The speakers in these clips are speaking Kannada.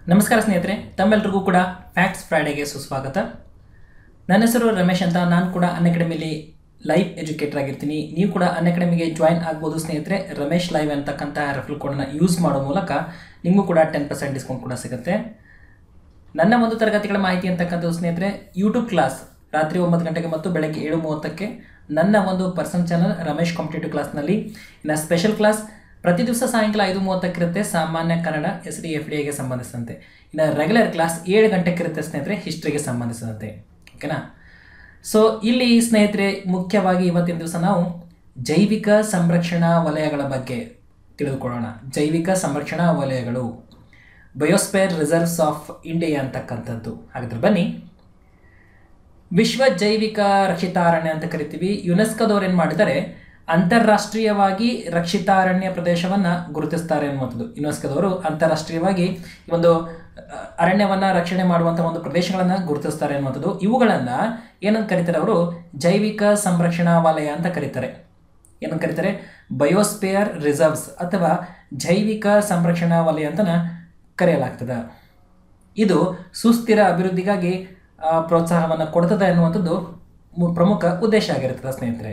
ನಮಸ್ಕಾರ ಸ್ನೇಹಿತರೆ ತಮ್ಮೆಲ್ರಿಗೂ ಕೂಡ ಫ್ಯಾಕ್ಟ್ಸ್ ಫ್ರೈಡೆಗೆ ಸುಸ್ವಾಗತ ನನ್ನ ಹೆಸರು ರಮೇಶ್ ಅಂತ ನಾನು ಕೂಡ ಅನ್ ಅಕಾಡೆಮಿಲಿ ಲೈವ್ ಎಜುಕೇಟರ್ ಆಗಿರ್ತೀನಿ ನೀವು ಕೂಡ ಅನ್ ಅಕಾಡೆಮಿಗೆ ಜಾಯಿನ್ ಆಗ್ಬೋದು ಸ್ನೇಹಿತರೆ ರಮೇಶ್ ಲೈವ್ ಅಂತಕ್ಕಂಥ ರೆಫಲ್ ಕೋಡನ್ನು ಯೂಸ್ ಮಾಡೋ ಮೂಲಕ ನಿಮಗೂ ಕೂಡ ಟೆನ್ ಪರ್ಸೆಂಟ್ ಡಿಸ್ಕೌಂಟ್ ಕೂಡ ಸಿಗುತ್ತೆ ನನ್ನ ಒಂದು ತರಗತಿಗಳ ಮಾಹಿತಿ ಅಂತಕ್ಕಂಥದ್ದು ಸ್ನೇಹಿತರೆ ಯೂಟ್ಯೂಬ್ ಕ್ಲಾಸ್ ರಾತ್ರಿ ಒಂಬತ್ತು ಗಂಟೆಗೆ ಮತ್ತು ಬೆಳಗ್ಗೆ ಏಳು ಮೂವತ್ತಕ್ಕೆ ನನ್ನ ಒಂದು ಪರ್ಸನಲ್ ಚಾನಲ್ ರಮೇಶ್ ಕಾಂಪಿಟೇಟಿವ್ ಕ್ಲಾಸ್ನಲ್ಲಿ ಇನ್ನು ಸ್ಪೆಷಲ್ ಕ್ಲಾಸ್ ಪ್ರತಿ ದಿವಸ ಸಾಯಂಕಾಲ ಐದು ಮೂವತ್ತಕ್ಕಿರುತ್ತೆ ಸಾಮಾನ್ಯ Kannada S D F D ಎಗೆ ಸಂಬಂಧಿಸಿದಂತೆ ಇನ್ನು ರೆಗ್ಯುಲರ್ ಕ್ಲಾಸ್ ಏಳು ಗಂಟೆಗಿರುತ್ತೆ ಸ್ನೇಹಿತರೆ ಹಿಸ್ಟ್ರಿಗೆ ಸಂಬಂಧಿಸಿದಂತೆ ಓಕೆನಾ ಸೊ ಇಲ್ಲಿ ಸ್ನೇಹಿತರೆ ಮುಖ್ಯವಾಗಿ ಇವತ್ತಿನ ದಿವಸ ನಾವು ಜೈವಿಕ ಸಂರಕ್ಷಣಾ ವಲಯಗಳ ಬಗ್ಗೆ ತಿಳಿದುಕೊಳ್ಳೋಣ ಜೈವಿಕ ಸಂರಕ್ಷಣಾ ವಲಯಗಳು ಬಯೋಸ್ಪೇರ್ ರಿಸರ್ವ್ಸ್ ಆಫ್ ಇಂಡಿಯಾ ಅಂತಕ್ಕಂಥದ್ದು ಹಾಗಾದ್ರೆ ಬನ್ನಿ ವಿಶ್ವ ಜೈವಿಕ ರಕ್ಷಿತಾರಣ್ಯ ಅಂತ ಕರಿತೀವಿ ಯುನೆಸ್ಕೋದವ್ರು ಏನು ಮಾಡಿದ್ದಾರೆ ಅಂತಾರಾಷ್ಟ್ರೀಯವಾಗಿ ರಕ್ಷಿತಾರಣ್ಯ ಪ್ರದೇಶವನ್ನು ಗುರುತಿಸ್ತಾರೆ ಅನ್ನುವಂಥದ್ದು ಯುನೆಸ್ಕೋದವರು ಅಂತಾರಾಷ್ಟ್ರೀಯವಾಗಿ ಈ ಒಂದು ಅ, ಅರಣ್ಯವನ್ನ ರಕ್ಷಣೆ ಮಾಡುವಂಥ ಒಂದು ಪ್ರದೇಶಗಳನ್ನು ಗುರುತಿಸ್ತಾರೆ ಅನ್ನುವಂಥದ್ದು ಇವುಗಳನ್ನು ಏನಂತ ಕರೀತಾರೆ ಅವರು ಜೈವಿಕ ಸಂರಕ್ಷಣಾ ವಲಯ ಅಂತ ಕರೀತಾರೆ ಏನಂತ ಕರೀತಾರೆ ಬಯೋಸ್ಪಿಯರ್ ರಿಸರ್ವ್ಸ್ ಅಥವಾ ಜೈವಿಕ ಸಂರಕ್ಷಣಾ ವಲಯ ಅಂತನ ಕರೆಯಲಾಗ್ತದೆ ಇದು ಸುಸ್ಥಿರ ಅಭಿವೃದ್ಧಿಗಾಗಿ ಆ, ಪ್ರೋತ್ಸಾಹವನ್ನು ಕೊಡ್ತದೆ ಅನ್ನುವಂಥದ್ದು ಮು- ಪ್ರಮುಖ ಉದ್ದೇಶ ಆಗಿರುತ್ತದೆ ಸ್ನೇಹಿತರೆ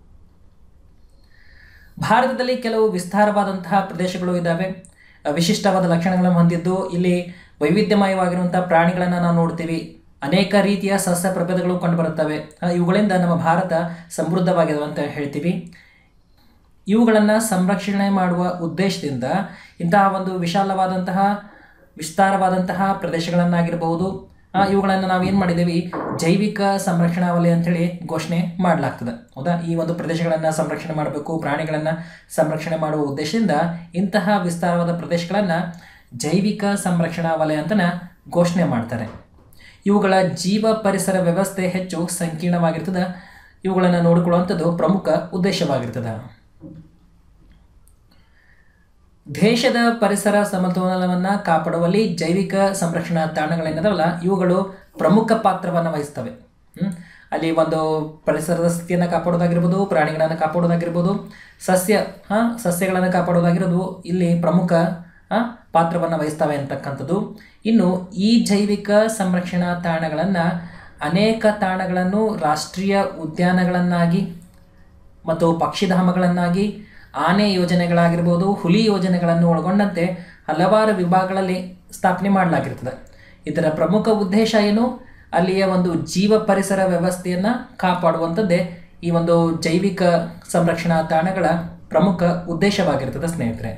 ಭಾರತದಲ್ಲಿ ಕೆಲವು ವಿಸ್ತಾರವಾದಂತಹ ಪ್ರದೇಶಗಳು ಇದ್ದಾವೆ ಆ, ವಿಶಿಷ್ಟವಾದ ಲಕ್ಷಣಗಳನ್ನು ಹೊಂದಿದ್ದು ಇಲ್ಲಿ ವೈವಿಧ್ಯಮಯವಾಗಿರುವಂತಹ ಪ್ರಾಣಿಗಳನ್ನು ನಾವು ನೋಡ್ತೀವಿ ಅನೇಕ ರೀತಿಯ ಸಸ್ಯ ಪ್ರಭೇದಗಳು ಕಂಡುಬರುತ್ತವೆ ಆ, ಇವುಗಳಿಂದ ನಮ್ಮ ಭಾರತ ಸಮೃದ್ಧವಾಗಿದೆ ಅಂತ ಹೇಳ್ತೀವಿ ಇವುಗಳನ್ನು ಸಂರಕ್ಷಣೆ ಮಾಡುವ ಉದ್ದೇಶದಿಂದ ಇಂತಹ ಒಂದು ವಿಶಾಲವಾದಂತಹ ವಿಸ್ತಾರವಾದಂತಹ ಪ್ರದೇಶಗಳನ್ನಾಗಿರಬಹುದು ಆ, ಇವುಗಳನ್ನು ನಾವು ಏನು ಮಾಡಿದ್ದೀವಿ ಜೈವಿಕ ಸಂರಕ್ಷಣಾ ವಲಯ ಅಂತೇಳಿ ಘೋಷಣೆ ಮಾಡಲಾಗ್ತದೆ ಹೌದಾ ಈ ಒಂದು ಪ್ರದೇಶಗಳನ್ನು ಸಂರಕ್ಷಣೆ ಮಾಡಬೇಕು ಪ್ರಾಣಿಗಳನ್ನು ಸಂರಕ್ಷಣೆ ಮಾಡುವ ಉದ್ದೇಶದಿಂದ ಇಂತಹ ವಿಸ್ತಾರವಾದ ಪ್ರದೇಶಗಳನ್ನು ಜೈವಿಕ ಸಂರಕ್ಷಣಾ ವಲಯ ಅಂತನ ಘೋಷಣೆ ಮಾಡ್ತಾರೆ ಇವುಗಳ ಜೀವ ಪರಿಸರ ವ್ಯವಸ್ಥೆ ಹೆಚ್ಚು ಸಂಕೀರ್ಣವಾಗಿರ್ತದೆ ಇವುಗಳನ್ನು ನೋಡಿಕೊಳ್ಳುವಂಥದ್ದು ಪ್ರಮುಖ ಉದ್ದೇಶವಾಗಿರ್ತದೆ ದೇಶದ ಪರಿಸರ ಸಮತೋಲನವನ್ನು ಕಾಪಾಡುವಲ್ಲಿ ಜೈವಿಕ ಸಂರಕ್ಷಣಾ ತಾಣಗಳೇನಿದಾವಲ್ಲ ಇವುಗಳು ಪ್ರಮುಖ ಪಾತ್ರವನ್ನು ವಹಿಸ್ತವೆ ಹ್ಮ್? ಅಲ್ಲಿ ಒಂದು ಪರಿಸರದ ಸ್ಥಿತಿಯನ್ನು ಕಾಪಾಡೋದಾಗಿರ್ಬೋದು ಪ್ರಾಣಿಗಳನ್ನು ಕಾಪಾಡೋದಾಗಿರ್ಬೋದು ಸಸ್ಯ ಹಾಂ ಸಸ್ಯಗಳನ್ನು ಕಾಪಾಡೋದಾಗಿರೋದು ಇಲ್ಲಿ ಪ್ರಮುಖ ಪಾತ್ರವನ್ನು ವಹಿಸ್ತವೆ ಅಂತಕ್ಕಂಥದ್ದು ಇನ್ನು ಈ ಜೈವಿಕ ಸಂರಕ್ಷಣಾ ತಾಣಗಳನ್ನು ಅನೇಕ ತಾಣಗಳನ್ನು ರಾಷ್ಟ್ರೀಯ ಉದ್ಯಾನಗಳನ್ನಾಗಿ ಮತ್ತು ಪಕ್ಷಿಧಾಮಗಳನ್ನಾಗಿ ಆನೆ ಯೋಜನೆಗಳಾಗಿರ್ಬೋದು ಹುಲಿ ಯೋಜನೆಗಳನ್ನು ಒಳಗೊಂಡಂತೆ ಹಲವಾರು ವಿಭಾಗಗಳಲ್ಲಿ ಸ್ಥಾಪನೆ ಮಾಡಲಾಗಿರ್ತದೆ ಇದರ ಪ್ರಮುಖ ಉದ್ದೇಶ ಏನು ಅಲ್ಲಿಯ ಒಂದು ಜೀವ ಪರಿಸರ ವ್ಯವಸ್ಥೆಯನ್ನು ಕಾಪಾಡುವಂಥದ್ದೇ ಈ ಒಂದು ಜೈವಿಕ ಸಂರಕ್ಷಣಾ ತಾಣಗಳ ಪ್ರಮುಖ ಉದ್ದೇಶವಾಗಿರ್ತದೆ ಸ್ನೇಹಿತರೆ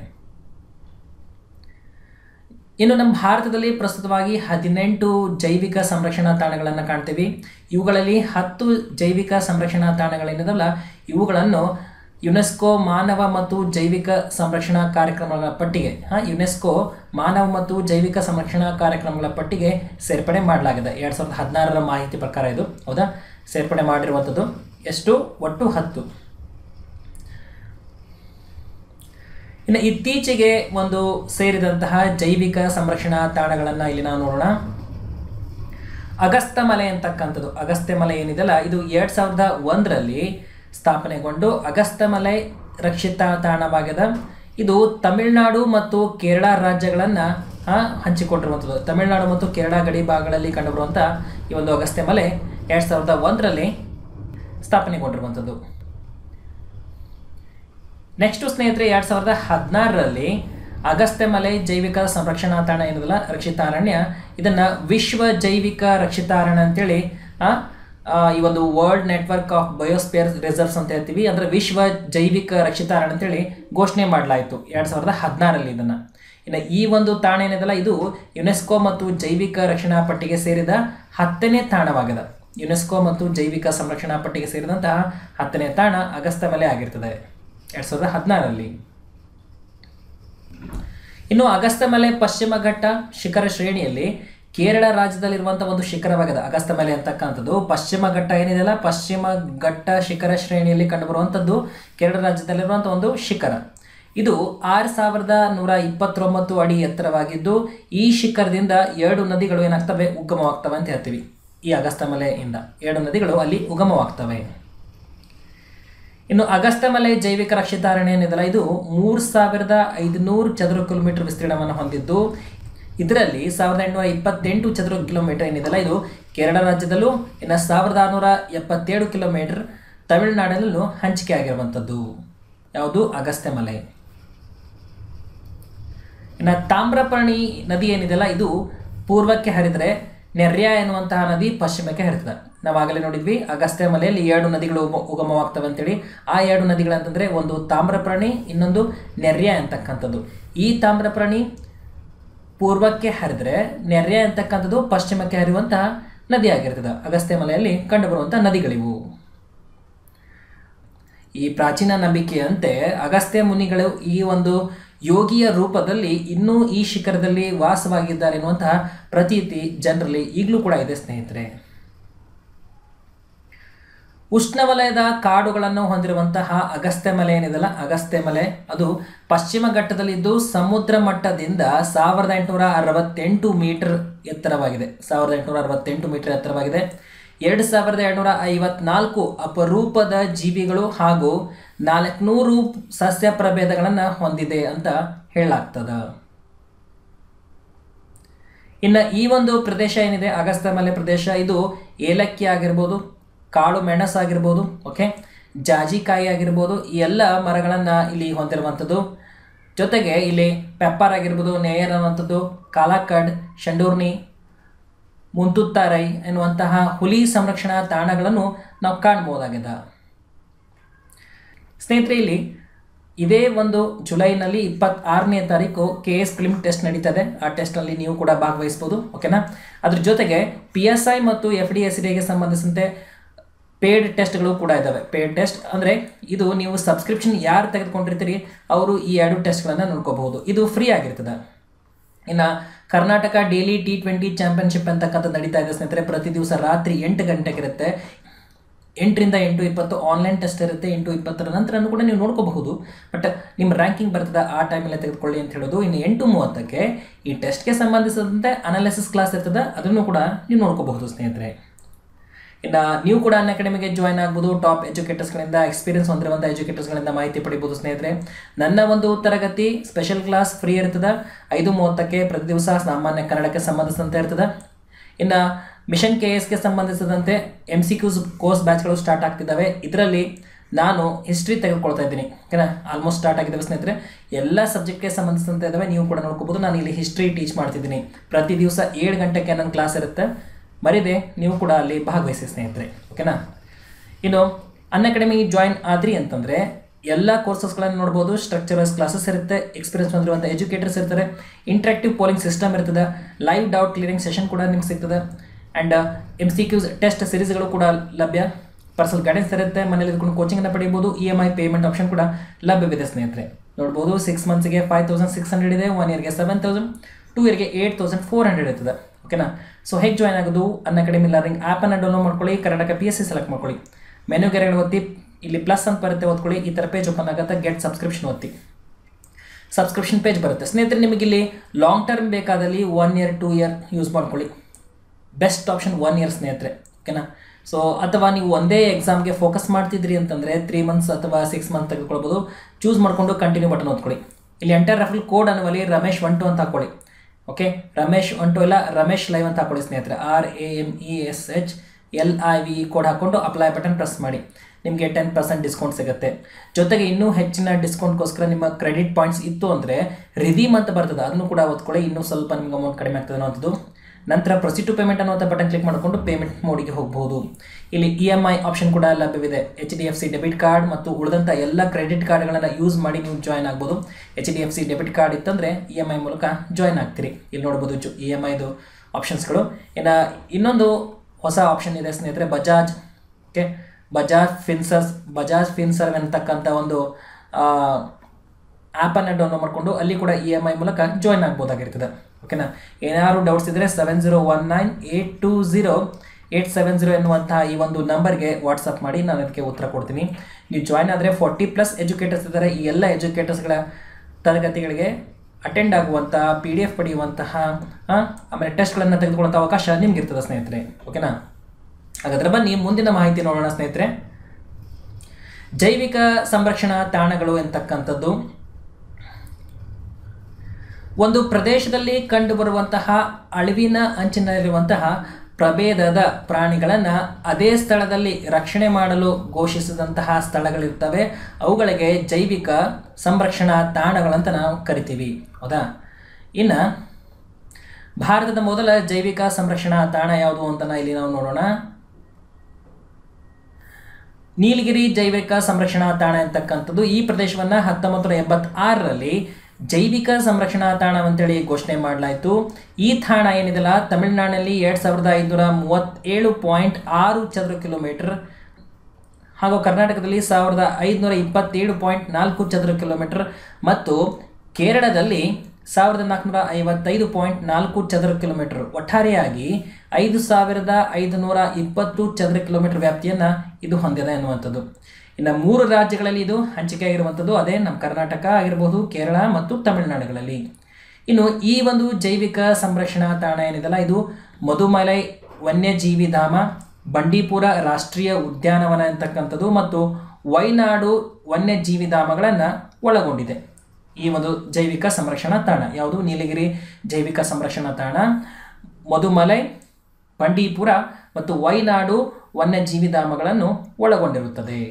ಇನ್ನು ನಮ್ಮ ಭಾರತದಲ್ಲಿ ಪ್ರಸ್ತುತವಾಗಿ ಹದಿನೆಂಟು ಜೈವಿಕ ಸಂರಕ್ಷಣಾ ತಾಣಗಳನ್ನು ಕಾಣ್ತೀವಿ ಇವುಗಳಲ್ಲಿ ಹತ್ತು ಜೈವಿಕ ಸಂರಕ್ಷಣಾ ತಾಣಗಳೇನಿದಲ್ಲ ಇವುಗಳನ್ನು ಯುನೆಸ್ಕೋ ಮಾನವ ಮತ್ತು ಜೈವಿಕ ಸಂರಕ್ಷಣಾ ಕಾರ್ಯಕ್ರಮಗಳ ಪಟ್ಟಿಗೆ ಹಾಂ ಯುನೆಸ್ಕೋ ಮಾನವ ಮತ್ತು ಜೈವಿಕ ಸಂರಕ್ಷಣಾ ಕಾರ್ಯಕ್ರಮಗಳ ಪಟ್ಟಿಗೆ ಸೇರ್ಪಡೆ ಮಾಡಲಾಗಿದೆ ಎರಡು ಸಾವಿರದ ಹದಿನಾರರ ಮಾಹಿತಿ ಪ್ರಕಾರ ಇದು ಹೌದಾ ಸೇರ್ಪಡೆ ಮಾಡಿರುವಂಥದ್ದು ಎಷ್ಟು ಒಟ್ಟು ಹತ್ತು ಇನ್ನು ಇತ್ತೀಚೆಗೆ ಒಂದು ಸೇರಿದಂತಹ ಜೈವಿಕ ಸಂರಕ್ಷಣಾ ತಾಣಗಳನ್ನು ಇಲ್ಲಿ ನಾವು ನೋಡೋಣ ಅಗಸ್ತ ಮಲೆ ಅಂತಕ್ಕಂಥದ್ದು ಅಗಸ್ತ್ಯ ಮಲೆ ಏನಿದೆಯಲ್ಲ ಇದು ಎರಡು ಸಾವಿರದ ಒಂದರಲ್ಲಿ ಸ್ಥಾಪನೆಗೊಂಡು ಅಗಸ್ತ ಮಲೆ ರಕ್ಷಿತ ತಾಣವಾಗಿದೆ ಇದು ತಮಿಳುನಾಡು ಮತ್ತು ಕೇರಳ ರಾಜ್ಯಗಳನ್ನು ಹಂಚಿಕೊಂಡಿರುವಂಥದ್ದು ತಮಿಳುನಾಡು ಮತ್ತು ಕೇರಳ ಗಡಿ ಭಾಗಗಳಲ್ಲಿ ಕಂಡುಬರುವಂಥ ಈ ಒಂದು ಅಗಸ್ತ್ಯ ಮಲೆ ಎರಡು ಸಾವಿರದ ಒಂದರಲ್ಲಿ ಸ್ಥಾಪನೆಗೊಂಡಿರುವಂಥದ್ದು ನೆಕ್ಸ್ಟ್ ಸ್ನೇಹಿತರೆ ಎರಡು ಸಾವಿರದ ಹದಿನಾರರಲ್ಲಿ ಅಗಸ್ತ್ಯ ಮಲೆ ಜೈವಿಕ ಸಂರಕ್ಷಣಾ ತಾಣ ಏನಿದಲ್ಲ ರಕ್ಷಿತಾರಣ್ಯ ಇದನ್ನು ವಿಶ್ವ ಜೈವಿಕ ರಕ್ಷಿತಾರಣ್ಯ ಅಂತೇಳಿ ಆ, ಆ, ಈ ಒಂದು world network of biosphere reserves ಅಂತ ಹೇಳ್ತೀವಿ ಅಂದರೆ ವಿಶ್ವ ಜೈವಿಕ ರಕ್ಷಿತಾರಣ್ಯ ಅಂತೇಳಿ ಘೋಷಣೆ ಮಾಡಲಾಯಿತು ಎರಡು ಸಾವಿರದ ಹದಿನಾರರಲ್ಲಿ ಇದನ್ನು ಇನ್ನು ಈ ಒಂದು ತಾಣ ಏನಿದೆಲ್ಲ ಇದು ಯುನೆಸ್ಕೋ ಮತ್ತು ಜೈವಿಕ ರಕ್ಷಣಾ ಪಟ್ಟಿಗೆ ಸೇರಿದ ಹತ್ತನೇ ತಾಣವಾಗಿದೆ ಯುನೆಸ್ಕೋ ಮತ್ತು ಜೈವಿಕ ಸಂರಕ್ಷಣಾ ಪಟ್ಟಿಗೆ ಸೇರಿದಂತಹ ಹತ್ತನೇ ತಾಣ ಅಗಸ್ತ್ಯ ಮಲೆ ಆಗಿರ್ತದೆ ಎರಡು ಸಾವಿರದ ಹದಿನಾರರಲ್ಲಿ ಇನ್ನು ಅಗಸ್ತ್ಯ ಮಲೆ ಪಶ್ಚಿಮ ಘಟ್ಟ ಶಿಖರ ಶ್ರೇಣಿಯಲ್ಲಿ ಕೇರಳ ರಾಜ್ಯದಲ್ಲಿರುವಂಥ ಒಂದು ಶಿಖರವಾಗಿದೆ ಅಗಸ್ತ್ಯ ಮಲೆ ಅಂತಕ್ಕಂಥದ್ದು ಪಶ್ಚಿಮ ಘಟ್ಟ ಏನಿದೆಯಲ್ಲ ಪಶ್ಚಿಮ ಘಟ್ಟ ಶಿಖರ ಶ್ರೇಣಿಯಲ್ಲಿ ಕಂಡುಬರುವಂಥದ್ದು ಕೇರಳ ರಾಜ್ಯದಲ್ಲಿರುವಂಥ ಒಂದು ಶಿಖರ ಇದು ಆರು ಸಾವಿರದ ನೂರ ಇಪ್ಪತ್ತೊಂಬತ್ತು ಅಡಿ ಎತ್ತರವಾಗಿದ್ದು ಈ ಶಿಖರದಿಂದ ಎರಡು ನದಿಗಳು ಏನಾಗ್ತವೆ ಉಗಮವಾಗ್ತವೆ ಅಂತ ಹೇಳ್ತೀವಿ ಈ ಅಗಸ್ತ್ಯ ಮಲೆಯಿಂದ ಎರಡು ನದಿಗಳು ಅಲ್ಲಿ ಉಗಮವಾಗ್ತವೆ ಇನ್ನು ಅಗಸ್ತ್ಯಮಲೆ ಜೈವಿಕ ರಕ್ಷಿತಾರಣ್ಯ ಏನಿದೆಯಲ್ಲ ಇದು ಮೂರು ಸಾವಿರದ ಐದುನೂರು ಚದುರ ಕಿಲೋಮೀಟರ್ ವಿಸ್ತೀರ್ಣವನ್ನು ಹೊಂದಿದ್ದು ಇದರಲ್ಲಿ ಸಾವಿರದ ಎಂಟುನೂರ ಇಪ್ಪತ್ತೆಂಟು ಚದುರ ಕಿಲೋಮೀಟರ್ ಏನಿದೆಲ್ಲ ಇದು ಕೇರಳ ರಾಜ್ಯದಲ್ಲೂ ಇನ್ನು ಸಾವಿರದ ಆರುನೂರ ಎಪ್ಪತ್ತೇಳು ಕಿಲೋಮೀಟರ್ ತಮಿಳುನಾಡಿನಲ್ಲೂ ಹಂಚಿಕೆ ಆಗಿರುವಂಥದ್ದು ಯಾವುದು ಅಗಸ್ತ್ಯ ಮಲೆ ಇನ್ನು ತಾಮ್ರಪರ್ಣಿ ನದಿ ಏನಿದೆಯಲ್ಲ ಇದು ಪೂರ್ವಕ್ಕೆ ಹರಿದರೆ ನೆರ್ಯ ಎನ್ನುವಂತಹ ನದಿ ಪಶ್ಚಿಮಕ್ಕೆ ಹರಿತದೆ ನಾವಾಗಲೇ ನೋಡಿದ್ವಿ ಅಗಸ್ತ್ಯ ಮಲೆಯಲ್ಲಿ ಎರಡು ನದಿಗಳು ಉಪ- ಉಗಮವಾಗ್ತವೆ ಅಂತೇಳಿ ಆ ಎರಡು ನದಿಗಳಂತಂದರೆ ಒಂದು ತಾಮ್ರಪರ್ಣಿ ಇನ್ನೊಂದು ನೆರ್ಯ ಅಂತಕ್ಕಂಥದ್ದು ಈ ತಾಮ್ರಪರ್ಣಿ ಪೂರ್ವಕ್ಕೆ ಹರಿದ್ರೆ ನೆರ್ಯ ಅಂತಕ್ಕಂಥದ್ದು ಪಶ್ಚಿಮಕ್ಕೆ ಹರಿಯುವಂತಹ ನದಿ ಆಗಿರ್ತದೆ ಅಗಸ್ತ್ಯ ಮಲೆಯಲ್ಲಿ ಕಂಡುಬರುವಂಥ ನದಿಗಳಿವು ಈ ಪ್ರಾಚೀನ ನಂಬಿಕೆಯಂತೆ ಅಗಸ್ತ್ಯ ಮುನಿಗಳು ಈ ಒಂದು ಯೋಗಿಯ ರೂಪದಲ್ಲಿ ಇನ್ನೂ ಈ ಶಿಖರದಲ್ಲಿ ವಾಸವಾಗಿದ್ದಾರೆ ಎನ್ನುವಂತಹ ಪ್ರತೀತಿ ಜನರಲ್ಲಿ ಈಗಲೂ ಕೂಡ ಇದೆ ಸ್ನೇಹಿತರೆ ಉಷ್ಣವಲಯದ ಕಾಡುಗಳನ್ನು ಹೊಂದಿರುವಂತಹ ಅಗಸ್ತ್ಯ ಮಲೆ ಏನಿದೆಲ್ಲ ಅಗಸ್ತ್ಯ ಮಲೆ ಅದು ಪಶ್ಚಿಮ ಘಟ್ಟದಲ್ಲಿದ್ದು ಸಮುದ್ರ ಮಟ್ಟದಿಂದ ಸಾವಿರದ ಎಂಟುನೂರ ಅರವತ್ತೆಂಟು ಮೀಟರ್ ಎತ್ತರವಾಗಿದೆ ಸಾವಿರದ ಎಂಟುನೂರ ಅರವತ್ತೆಂಟು ಮೀಟರ್ ಎತ್ತರವಾಗಿದೆ ಎರಡು ಸಾವಿರದ ಎರಡುನೂರ ಐವತ್ನಾಲ್ಕು ಅಪರೂಪದ ಜೀವಿಗಳು ಹಾಗೂ ನಾಲ್ಕುನೂರು ಸಸ್ಯ ಪ್ರಭೇದಗಳನ್ನು ಹೊಂದಿದೆ ಅಂತ ಹೇಳಲಾಗ್ತದ ಇನ್ನು ಈ ಒಂದು ಪ್ರದೇಶ ಏನಿದೆ ಅಗಸ್ತ್ಯ ಮಲೆ ಪ್ರದೇಶ ಇದು ಏಲಕ್ಕಿ ಆಗಿರ್ಬೋದು ಕಾಳು ಮೆಣಸು ಆಗಿರ್ಬೋದು ಓಕೆ ಜಾಜಿಕಾಯಿ ಆಗಿರ್ಬೋದು ಈ ಎಲ್ಲ ಮರಗಳನ್ನು ಇಲ್ಲಿ ಹೊಂದಿರುವಂಥದ್ದು ಜೊತೆಗೆ ಇಲ್ಲಿ ಪೆಪ್ಪರ್ ಆಗಿರ್ಬೋದು ನೇಯರ್ ಅನ್ನುವಂಥದ್ದು ಕಾಲಾಕಡ್ ಶಂಡೂರ್ನಿ ಮುಂತುತ್ತಾರೈ ಎನ್ನುವಂತಹ ಹುಲಿ ಸಂರಕ್ಷಣಾ ತಾಣಗಳನ್ನು ನಾವು ಕಾಣ್ಬೋದಾಗಿದೆ ಸ್ನೇಹಿತರೆ ಇಲ್ಲಿ ಇದೇ ಒಂದು ಜುಲೈನಲ್ಲಿ ಇಪ್ಪತ್ತಾರನೇ ತಾರೀಕು ಕೆ ಎಸ್ ಫಿಲ್ಮ್ ಟೆಸ್ಟ್ ನಡೀತದೆ ಆ ಟೆಸ್ಟ್ನಲ್ಲಿ ನೀವು ಕೂಡ ಭಾಗವಹಿಸ್ಬೋದು ಓಕೆನಾ ಅದ್ರ ಜೊತೆಗೆ ಪಿ ಎಸ್ ಐ ಮತ್ತು ಎಫ್ ಡಿ ಎಸ್ ಡಿಗೆ ಸಂಬಂಧಿಸಿದಂತೆ ಪೇಡ್ ಟೆಸ್ಟ್ಗಳು ಕೂಡ ಇದ್ದಾವೆ ಪೇಡ್ ಟೆಸ್ಟ್ ಅಂದರೆ ಇದು ನೀವು ಸಬ್ಸ್ಕ್ರಿಪ್ಷನ್ ಯಾರು ತೆಗೆದುಕೊಂಡಿರ್ತೀರಿ ಅವರು ಈ ಎರಡು ಟೆಸ್ಟ್ಗಳನ್ನು ನೋಡ್ಕೋಬಹುದು ಇದು ಫ್ರೀ ಆಗಿರ್ತದೆ ಇನ್ನು Karnataka daily T twenty championship ಅಂತಕ್ಕಂಥದ್ದು ನಡೀತಾ ಇದೆ ಸ್ನೇಹಿತರೆ ಪ್ರತಿ ದಿವಸ ರಾತ್ರಿ ಎಂಟು ಗಂಟೆಗೆ ಇರುತ್ತೆ ಎಂಟರಿಂದ ಎಂಟು ಇಪ್ಪತ್ತು ಆನ್ಲೈನ್ ಟೆಸ್ಟ್ ಇರುತ್ತೆ ಎಂಟು ಇಪ್ಪತ್ತರ ನಂತರನೂ ಕೂಡ ನೀವು ನೋಡ್ಕೋಬಹುದು ಬಟ್ ನಿಮ್ಮ ರ್ಯಾಂಕಿಂಗ್ ಬರ್ತದೆ ಆ ಟೈಮಲ್ಲೇ ತೆಗೆದುಕೊಳ್ಳಿ ಅಂತ ಹೇಳೋದು ಇನ್ನು ಎಂಟು ಮೂವತ್ತಕ್ಕೆ ಈ ಟೆಸ್ಟ್ಗೆ ಸಂಬಂಧಿಸಿದಂತೆ ಅನಾಲಿಸಿಸ್ ಕ್ಲಾಸ್ ಇರ್ತದೆ ಅದನ್ನು ಕೂಡ ನೀವು ನೋಡ್ಕೋಬಹುದು ಸ್ನೇಹಿತರೆ ಇನ್ನು ನೀವು ಕೂಡ ಅನ್ ಅಕಾಡೆಮಿಗೆ ಜಾಯ್ನ್ ಆಗ್ಬೋದು ಟಾಪ್ ಎಜುಕೇಟರ್ಸ್ಗಳಿಂದ ಎಕ್ಸ್ಪೀರಿಯನ್ಸ್ ಹೊಂದಿರುವಂಥ ಎಜುಕೇಟರ್ಸ್ಗಳಿಂದ ಮಾಹಿತಿ ಪಡಿಬೋದು ಸ್ನೇಹಿತರೆ ನನ್ನ ಒಂದು ತರಗತಿ ಸ್ಪೆಷಲ್ ಕ್ಲಾಸ್ ಫ್ರೀ ಇರ್ತದೆ ಐದು ಮೂವತ್ತಕ್ಕೆ ಪ್ರತಿ ದಿವಸ ಸಾಮಾನ್ಯ ಕನ್ನಡಕ್ಕೆ ಸಂಬಂಧಿಸಿದಂತೆ ಇರ್ತದೆ ಇನ್ನು ಮಿಷನ್ ಕೆ ಎಸ್ಗೆ ಸಂಬಂಧಿಸಿದಂತೆ ಎಮ್ ಸಿ ಕ್ಯೂಸ್ ಕೋರ್ಸ್ ಬ್ಯಾಚ್ಗಳು ಸ್ಟಾರ್ಟ್ ಆಗ್ತಿದ್ದಾವೆ ಇದರಲ್ಲಿ ನಾನು ಹಿಸ್ಟ್ರಿ ತೆಗೆದುಕೊಳ್ತಾ ಇದ್ದೀನಿ ಓಕೆನಾ ಆಲ್ಮೋಸ್ಟ್ ಸ್ಟಾರ್ಟ್ ಆಗಿದ್ದಾವೆ ಸ್ನೇಹಿತರೆ ಎಲ್ಲ ಸಬ್ಜೆಕ್ಟ್ಗೆ ಸಂಬಂಧಿಸಿದಂತೆ ಇದ್ದಾವೆ ನೀವು ಕೂಡ ನೋಡ್ಕೋಬೋದು ನಾನು ಇಲ್ಲಿ ಹಿಸ್ಟ್ರಿ ಟೀಚ್ ಮಾಡ್ತಿದ್ದೀನಿ ಪ್ರತಿ ದಿವಸ ಏಳು ಗಂಟೆಗೆ ನನ್ನ ಕ್ಲಾಸ್ ಇರುತ್ತೆ ಮರಿದೆ ನೀವು ಕೂಡ ಅಲ್ಲಿ ಭಾಗವಹಿಸಿ ಸ್ನೇಹಿತರೆ ಓಕೆನಾ ಇನ್ನು ಅನ್ ಅಕಾಡೆಮಿ ಜಾಯಿನ್ ಆದ್ರಿ ಅಂತಂದರೆ ಎಲ್ಲ ಕೋರ್ಸಸ್ಗಳನ್ನು ನೋಡ್ಬೋದು ಸ್ಟ್ರಕ್ಚರಸ್ ಕ್ಲಾಸಸ್ ಇರುತ್ತೆ ಎಕ್ಸ್ಪೀರಿಯನ್ಸ್ ಹೊಂದಿರುವಂಥ ಎಜುಕೇಟರ್ಸ್ ಇರ್ತಾರೆ ಇಂಟ್ರಾಕ್ಟಿವ್ ಪೋಲಿಂಗ್ ಸಿಸ್ಟಮ್ ಇರ್ತದೆ ಲೈವ್ ಡೌಟ್ ಕ್ಲಿಯರಿಂಗ್ ಸೆಷನ್ ಕೂಡ ನಿಮ್ಗೆ ಸಿಗ್ತದೆ and M C Qs test ಸಿರೀಸ್ಗಳು ಕೂಡ ಲಭ್ಯ ಪರ್ಸನಲ್ ಗೈಡೆನ್ಸ್ ಇರುತ್ತೆ ಮನೇಲಿ ಇದ್ಕೊಂಡು ಕೋಚಿಂಗನ್ನು ಪಡೆಯಬಹುದು E M I payment option ಕೂಡ ಲಭ್ಯವಿದೆ ಸ್ನೇಹಿತರೆ ನೋಡ್ಬೋದು ಸಿಕ್ಸ್ ಮಂತ್ಸ್ಗೆ ಫೈವ್ ತೌಸಂಡ್ ಸಿಕ್ಸ್ ಹಂಡ್ರೆಡ್ ಇದೆ ಒನ್ ಇಯರ್ಗೆ ಸೆವೆನ್ ತೌಸಂಡ್ ಟೂ ಇಯರ್ಗೆ ಏಯ್ಟ್ ತೌಸಂಡ್ ಫೋರ್ ಹಂಡ್ರೆಡ್ ಇರ್ತದೆ ಓಕೆನಾ ಸೊ ಹೇಗೆ ಜಾಯ್ನ್ ಆಗೋದು ಅನ್ ಅಕಾಡೆಮಿ ಲರ್ನಿಂಗ್ ಆ್ಯಪನ್ನು ಡೌನ್ಲೋಡ್ ಮಾಡ್ಕೊಳ್ಳಿ Karnataka P S C select ಮಾಡ್ಕೊಳ್ಳಿ ಮೆನು ಗೆರೆಗಳು ಒತ್ತಿ ಇಲ್ಲಿ ಪ್ಲಸ್ ಅಂತ ಬರುತ್ತೆ ಓದ್ಕೊಳ್ಳಿ ಈ ಥರ ಪೇಜ್ ಓಪನ್ ಆಗುತ್ತೆ ಗೆಟ್ ಸಬ್ಸ್ಕ್ರಿಪ್ಷನ್ ಒತ್ತಿ ಸಬ್ಸ್ಕ್ರಿಪ್ಷನ್ ಪೇಜ್ ಬರುತ್ತೆ ಸ್ನೇಹಿತರೆ ನಿಮಗೆ ಇಲ್ಲಿ ಲಾಂಗ್ ಟರ್ಮ್ ಬೇಕಾದಲ್ಲಿ one year two year use ಮಾಡ್ಕೊಳ್ಳಿ ಬೆಸ್ಟ್ ಆಪ್ಷನ್ ಒನ್ ಇಯರ್ ಸ್ನೇಹಿತರೆ ಓಕೆನಾ ಸೊ ಅಥವಾ ನೀವು ಒಂದೇ ಎಕ್ಸಾಮ್ಗೆ ಫೋಕಸ್ ಮಾಡ್ತಿದ್ರಿ ಅಂತಂದರೆ ತ್ರೀ ಮಂತ್ಸ್ ಅಥವಾ ಸಿಕ್ಸ್ ಮಂತ್ ತೆಗೆದುಕೊಳ್ಬೋದು ಚೂಸ್ ಮಾಡಿಕೊಂಡು ಕಂಟಿನ್ಯೂ ಬಟನ್ ಓದ್ಕೊಳ್ಳಿ ಇಲ್ಲಿ ಎಂಟರ್ ರೆಫಲ್ ಕೋಡ್ ಅನ್ನುವಲ್ಲಿ ರಮೇಶ್ ಒನ್ ಟು ಅಂತ ಹಾಕೊಳ್ಳಿ ಓಕೆ ರಮೇಶ್ ಒನ್ ಟು ಇಲ್ಲ ರಮೇಶ್ ಲೈವ್ ಅಂತ ಹಾಕೊಳ್ಳಿ ಸ್ನೇಹಿತರೆ R A M E S H L I V code ಹಾಕ್ಕೊಂಡು ಅಪ್ಲೈ ಬಟನ್ ಪ್ರೆಸ್ ಮಾಡಿ ನಿಮಗೆ ಟೆನ್ ಪರ್ಸೆಂಟ್ ಡಿಸ್ಕೌಂಟ್ ಸಿಗುತ್ತೆ ಜೊತೆಗೆ ಇನ್ನೂ ಹೆಚ್ಚಿನ ಡಿಸ್ಕೌಂಟ್ಗೋಸ್ಕರ ನಿಮ್ಮ ಕ್ರೆಡಿಟ್ ಪಾಯಿಂಟ್ಸ್ ಇತ್ತು ಅಂದರೆ ರಿಡೀಮ್ ಅಂತ ಬರ್ತದೆ ಅದನ್ನು ಕೂಡ ಓದ್ಕೊಳ್ಳಿ ಇನ್ನೂ ಸ್ವಲ್ಪ ನಿಮ್ಗೆ ಅಮೌಂಟ್ ಕಡಿಮೆ ಆಗ್ತದೆ ಅನ್ನೋಂಥದ್ದು ನಂತರ ಪ್ರೊಸೀಡ್ ಟು ಪೇಮೆಂಟ್ ಅನ್ನುವಂಥ ಬಟನ್ ಕ್ಲಿಕ್ ಮಾಡಿಕೊಂಡು ಪೇಮೆಂಟ್ ಮೋಡಿಗೆ ಹೋಗಬಹುದು ಇಲ್ಲಿ ಇ ಎಮ್ ಐ ಆಪ್ಷನ್ ಕೂಡ ಲಭ್ಯವಿದೆ H D F C debit card ಮತ್ತು ಉಳಿದಂಥ ಎಲ್ಲ ಕ್ರೆಡಿಟ್ ಕಾರ್ಡ್ಗಳನ್ನು ಯೂಸ್ ಮಾಡಿ ನೀವು ಜಾಯ್ನ್ ಆಗ್ಬೋದು H D F C debit card ಇತ್ತಂದರೆ ಇ ಎಮ್ ಐ ಮೂಲಕ ಜಾಯ್ನ್ ಆಗ್ತೀರಿ ಇಲ್ಲಿ ನೋಡ್ಬೋದು ಜು ಇ ಎಮ್ ಐದು ಆಪ್ಷನ್ಸ್ಗಳು ಇನ್ನು ಇನ್ನೊಂದು ಹೊಸ ಆಪ್ಷನ್ ಇದೆ ಸ್ನೇಹಿತರೆ ಬಜಾಜ್ ಓಕೆ ಬಜಾಜ್ ಫಿನ್ಸರ್ಸ್ ಬಜಾಜ್ ಫಿನ್ಸರ್ವ್ ಅಂತಕ್ಕಂಥ ಒಂದು ಆ್ಯಪನ್ನು ಡೌನ್ಲೋಡ್ ಮಾಡಿಕೊಂಡು ಅಲ್ಲಿ ಕೂಡ ಇ ಎಮ್ ಐ ಮೂಲಕ ಜಾಯ್ನ್ ಆಗ್ಬೋದಾಗಿರ್ತದೆ ಓಕೆನಾ ಏನಾದ್ರು ಡೌಟ್ಸ್ ಇದ್ದರೆ seven zero one nine eight two zero eight seven zero ಎನ್ನುವಂತಹ ಈ ಒಂದು ನಂಬರ್ಗೆ ವಾಟ್ಸಪ್ ಮಾಡಿ ನಾನು ಅದಕ್ಕೆ ಉತ್ತರ ಕೊಡ್ತೀನಿ ನೀವು ಜಾಯ್ನ್ ಆದರೆ ಫಾರ್ಟಿ ಪ್ಲಸ್ ಎಜುಕೇಟರ್ಸ್ ಇದ್ದಾರೆ ಈ ಎಲ್ಲ ಎಜುಕೇಟರ್ಸ್ಗಳ ತರಗತಿಗಳಿಗೆ ಅಟೆಂಡ್ ಆಗುವಂಥ ಪಿ ಡಿ ಎಫ್ ಪಡೆಯುವಂತಹ ಆ, ಆಮೇಲೆ ಟೆಸ್ಟ್ಗಳನ್ನು ತೆಗೆದುಕೊಳ್ಳುವಂಥ ಅವಕಾಶ ನಿಮ್ಗೆ ಇರ್ತದೆ ಸ್ನೇಹಿತರೆ ಓಕೆನಾ ಹಾಗಾದ್ರೆ ಬನ್ನಿ ಮುಂದಿನ ಮಾಹಿತಿ ನೋಡೋಣ ಸ್ನೇಹಿತರೆ ಜೈವಿಕ ಸಂರಕ್ಷಣಾ ತಾಣಗಳು ಎಂತಕ್ಕಂಥದ್ದು ಒಂದು ಪ್ರದೇಶದಲ್ಲಿ ಕಂಡುಬರುವಂತಹ ಅಳಿವಿನ ಅಂಚಿನಲ್ಲಿರುವಂತಹ ಪ್ರಭೇದದ ಪ್ರಾಣಿಗಳನ್ನು ಅದೇ ಸ್ಥಳದಲ್ಲಿ ರಕ್ಷಣೆ ಮಾಡಲು ಘೋಷಿಸಿದಂತಹ ಸ್ಥಳಗಳಿರ್ತವೆ ಅವುಗಳಿಗೆ ಜೈವಿಕ ಸಂರಕ್ಷಣಾ ತಾಣಗಳಂತ ನಾವು ಕರಿತೀವಿ ಹೌದಾ ಇನ್ನು ಭಾರತದ ಮೊದಲ ಜೈವಿಕ ಸಂರಕ್ಷಣಾ ತಾಣ ಯಾವುದು ಅಂತ ನಾ ಇಲ್ಲಿ ನಾವು ನೋಡೋಣ ನೀಲಗಿರಿ ಜೈವಿಕ ಸಂರಕ್ಷಣಾ ತಾಣ ಅಂತಕ್ಕಂಥದ್ದು ಈ ಪ್ರದೇಶವನ್ನು ಹತ್ತೊಂಬತ್ತು ನೂರ ಎಂಬತ್ತಾರರಲ್ಲಿ ಜೈವಿಕ ಸಂರಕ್ಷಣಾ ತಾಣ ಅಂತೇಳಿ ಘೋಷಣೆ ಮಾಡಲಾಯಿತು ಈ ತಾಣ ಏನಿದೆಲ್ಲ ತಮಿಳುನಾಡಿನಲ್ಲಿ ಎರಡು ಸಾವಿರದ ಐದುನೂರ ಮೂವತ್ತೇಳು ಪಾಯಿಂಟ್ ಆರು ಚದರ ಕಿಲೋಮೀಟರ್ ಹಾಗೂ ಕರ್ನಾಟಕದಲ್ಲಿ ಸಾವಿರದ ಐದುನೂರ ಇಪ್ಪತ್ತೇಳು ಪಾಯಿಂಟ್ ನಾಲ್ಕು ಚದರ ಕಿಲೋಮೀಟರ್ ಮತ್ತು ಕೇರಳದಲ್ಲಿ ಸಾವಿರದ ನಾಲ್ಕುನೂರ ಐವತ್ತೈದು ಪಾಯಿಂಟ್ ನಾಲ್ಕು ಚದರ ಕಿಲೋಮೀಟರ್ ಒಟ್ಟಾರೆಯಾಗಿ ಐದು ಸಾವಿರದ ಐದುನೂರ ಇಪ್ಪತ್ತು ಚದರ ಕಿಲೋಮೀಟರ್ ವ್ಯಾಪ್ತಿಯನ್ನು ಇದು ಹೊಂದಿದೆ ಎನ್ನುವಂಥದ್ದು ಇನ್ನು ಮೂರು ರಾಜ್ಯಗಳಲ್ಲಿ ಇದು ಹಂಚಿಕೆ ಆಗಿರುವಂಥದ್ದು ಅದೇ ನಮ್ಮ ಕರ್ನಾಟಕ ಆಗಿರ್ಬೋದು ಕೇರಳ ಮತ್ತು ತಮಿಳುನಾಡುಗಳಲ್ಲಿ ಇನ್ನು ಈ ಒಂದು ಜೈವಿಕ ಸಂರಕ್ಷಣಾ ತಾಣ ಏನಿದೆಲ್ಲ ಇದು ಮಧುಮಲೈ ವನ್ಯಜೀವಿ ಧಾಮ ಬಂಡೀಪುರ ರಾಷ್ಟ್ರೀಯ ಉದ್ಯಾನವನ ಅಂತಕ್ಕಂಥದ್ದು ಮತ್ತು ವೈನಾಡು ವನ್ಯಜೀವಿ ಧಾಮಗಳನ್ನು ಒಳಗೊಂಡಿದೆ ಈ ಒಂದು ಜೈವಿಕ ಸಂರಕ್ಷಣಾ ತಾಣ ಯಾವುದು ನೀಲಗಿರಿ ಜೈವಿಕ ಸಂರಕ್ಷಣಾ ತಾಣ ಮಧುಮಲೈ ಬಂಡೀಪುರ ಮತ್ತು ವೈನಾಡು ವನ್ಯಜೀವಿ ಧಾಮಗಳನ್ನು ಒಳಗೊಂಡಿರುತ್ತದೆ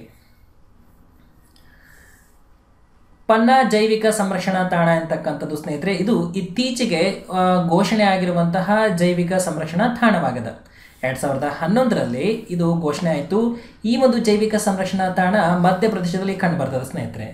ಪನ್ನಾ ಜೈವಿಕ ಸಂರಕ್ಷಣಾ ತಾಣ ಅಂತಕ್ಕಂಥದ್ದು ಸ್ನೇಹಿತರೆ ಇದು ಇತ್ತೀಚೆಗೆ ಆ, ಘೋಷಣೆ ಆಗಿರುವಂತಹ ಜೈವಿಕ ಸಂರಕ್ಷಣಾ ತಾಣವಾಗಿದೆ ಎರಡು ಸಾವಿರದ ಹನ್ನೊಂದರಲ್ಲಿ ಇದು ಘೋಷಣೆ ಆಯಿತು ಈ ಒಂದು ಜೈವಿಕ ಸಂರಕ್ಷಣಾ ತಾಣ ಮಧ್ಯಪ್ರದೇಶದಲ್ಲಿ ಕಂಡುಬರ್ತದೆ ಸ್ನೇಹಿತರೆ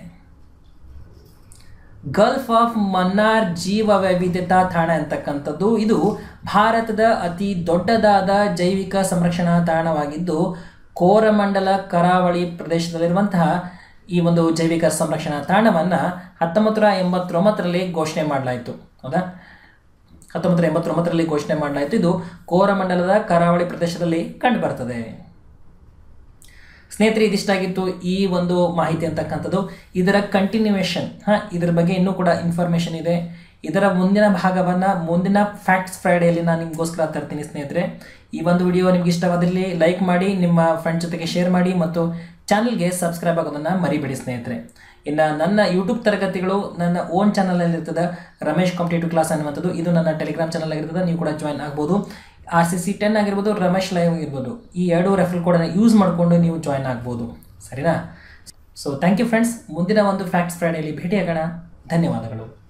ಗಲ್ಫ್ ಆಫ್ ಮನ್ನಾರ್ ಜೀವ ವೈವಿಧ್ಯತಾ ತಾಣ ಅಂತಕ್ಕಂಥದ್ದು ಇದು ಭಾರತದ ಅತಿ ದೊಡ್ಡದಾದ ಜೈವಿಕ ಸಂರಕ್ಷಣಾ ತಾಣವಾಗಿದ್ದು ಕೋರಮಂಡಲ ಕರಾವಳಿ ಪ್ರದೇಶದಲ್ಲಿರುವಂತಹ ಈ ಒಂದು ಜೈವಿಕ ಸಂರಕ್ಷಣಾ ತಾಣವನ್ನು ಹತ್ತೊಂಬತ್ತು ನೂರ ಎಂಬತ್ತೊಂಬತ್ತರಲ್ಲಿ ಘೋಷಣೆ ಮಾಡಲಾಯಿತು ಹೌದಾ ಹತ್ತೊಂಬತ್ತು ನೂರ ಎಂಬತ್ತೊಂಬತ್ತರಲ್ಲಿ ಘೋಷಣೆ ಮಾಡಲಾಯಿತು ಇದು ಕೋರಮಂಡಲದ ಕರಾವಳಿ ಪ್ರದೇಶದಲ್ಲಿ ಕಂಡುಬರ್ತದೆ ಸ್ನೇಹಿತರೆ ಇದಿಷ್ಟಾಗಿತ್ತು ಈ ಒಂದು ಮಾಹಿತಿ ಅಂತಕ್ಕಂಥದ್ದು ಇದರ ಕಂಟಿನ್ಯೂಯೇಷನ್ ಹಾಂ ಇದರ ಬಗ್ಗೆ ಇನ್ನೂ ಕೂಡ ಇನ್ಫಾರ್ಮೇಷನ್ ಇದೆ ಇದರ ಮುಂದಿನ ಭಾಗವನ್ನು ಮುಂದಿನ ಫ್ಯಾಕ್ಟ್ಸ್ ಫ್ರೈಡೆಯಲ್ಲಿ ನಾನು ನಿಮಗೋಸ್ಕರ ತರ್ತೀನಿ ಸ್ನೇಹಿತರೆ ಈ ಒಂದು ವಿಡಿಯೋ ನಿಮ್ಗೆ ಇಷ್ಟವಾದಲ್ಲಿ ಲೈಕ್ ಮಾಡಿ ನಿಮ್ಮ ಫ್ರೆಂಡ್ ಜೊತೆಗೆ ಶೇರ್ ಮಾಡಿ ಮತ್ತು ಚಾನಲ್ಗೆ ಸಬ್ಸ್ಕ್ರೈಬ್ ಆಗೋದನ್ನು ಮರಿಬೇಡಿ ಸ್ನೇಹಿತರೆ ಇನ್ನು ನನ್ನ ಯೂಟ್ಯೂಬ್ ತರಗತಿಗಳು ನನ್ನ ಓನ್ ಚಾನಲಲ್ಲಿ ಇರ್ತದೆ ರಮೇಶ್ ಕಾಂಪಿಟೇಟಿವ್ ಕ್ಲಾಸ್ ಅನ್ನುವಂಥದ್ದು ಇದು ನನ್ನ ಟೆಲಿಗ್ರಾಮ್ ಚಾನಲ್ ಆಗಿರ್ತದೆ ನೀವು ಕೂಡ ಜಾಯ್ನ್ ಆಗ್ಬೋದು ಆರ್ ಸಿ ಸಿ ಟೆನ್ ಆಗಿರ್ಬೋದು ರಮೇಶ್ ಲೈವ್ ಆಗಿರ್ಬೋದು ಈ ಎರಡು ರೆಫರ್ ಕೋಡನ್ನು ಯೂಸ್ ಮಾಡಿಕೊಂಡು ನೀವು ಜಾಯ್ನ್ ಆಗ್ಬೋದು ಸರಿನಾ ಸೊ ಥ್ಯಾಂಕ್ ಯು ಫ್ರೆಂಡ್ಸ್ ಮುಂದಿನ ಒಂದು ಫ್ಯಾಕ್ಟ್ಸ್ ಫ್ರೈಡೆಯಲ್ಲಿ ಭೇಟಿಯಾಗೋಣ ಧನ್ಯವಾದಗಳು